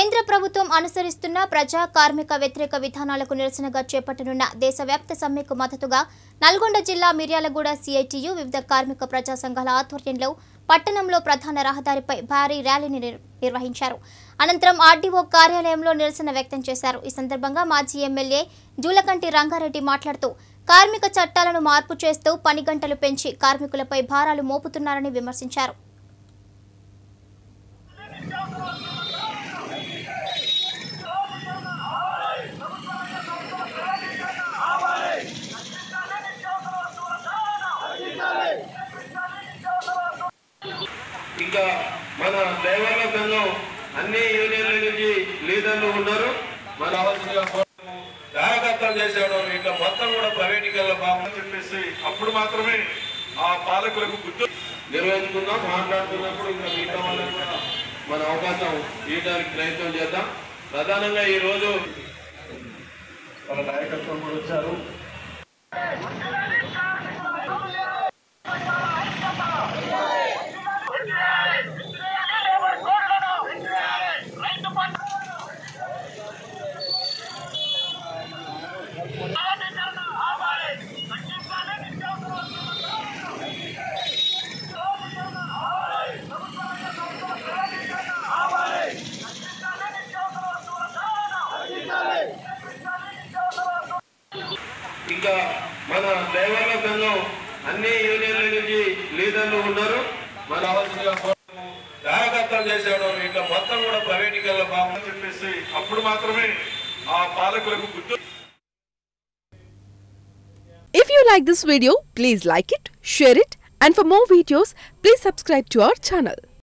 కేంద్ర ప్రభుత్వం అనుసరిస్తున్న ప్రజా కార్మిక వ్యతిరేక విధానాలకు నిరసనగా చేపట్టనున్న దేశవ్యాప్త సమ్మెకు మద్దతుగా నల్గొండ జిల్లా మిర్యాలగూడ సిఐటియు వివిధ కార్మిక ప్రజా సంఘాల ఆధ్వర్యంలో పట్టణంలో ప్రధాన రహదారిపై భారీ ర్యాలీని నిర్- నిర్వహించారు అనంతరం ఆర్డీఓ కార్యాలయంలో నిరసన వ్యక్తం చేశారు ఈ సందర్భంగా మాజీ ఎమ్మెల్యే జూలకంటి రంగారెడ్డి మాట్లాడుతూ కార్మిక చట్టాలను మార్పు చేస్తూ పని గంటలు పెంచి కార్మికులపై భారాలు మోపుతున్నారని విమర్శించారు ఇంకా మన డ్రైవర్ల సంఘం అన్ని యూనియన్ల నుంచి లీడర్లు ఉన్నారు మన కావాల్సిందిగా కోరడము, దారదత్తం చేసేయడం ఇట్లా మొత్తం కూడా ప్రైవేటీకరణ బాగుందని చెప్పేసి అప్పుడు మాత్రమే ఆ పాలకులకు గుర్తు నిర్వహించుకుందాం మాట్లాడుతున్నప్పుడు ఇంకా మిగతా వాళ్ళకు కూడా మన అవకాశం ఇవ్వడానికి ప్రయత్నం చేద్దాం ప్రధానంగా ఈ రోజు వాళ్ళ నాయకత్వం కూడా వచ్చారు ఇంకా మన డ్రైవర్ల సంఘం అన్ని యూనియన్ల నుంచి లీడర్లు ఉన్నారు మన కావాల్సిందిగా కోరడము, దారదత్తం చేసేయడం ఇట్లా మొత్తం కూడా ప్రైవేటీకరణ బాగుందని చెప్పేసి అప్పుడు మాత్రమే ఆ పాలకులకు గుర్తు If you like this video, please like it, share it, and for more videos, please subscribe to our channel.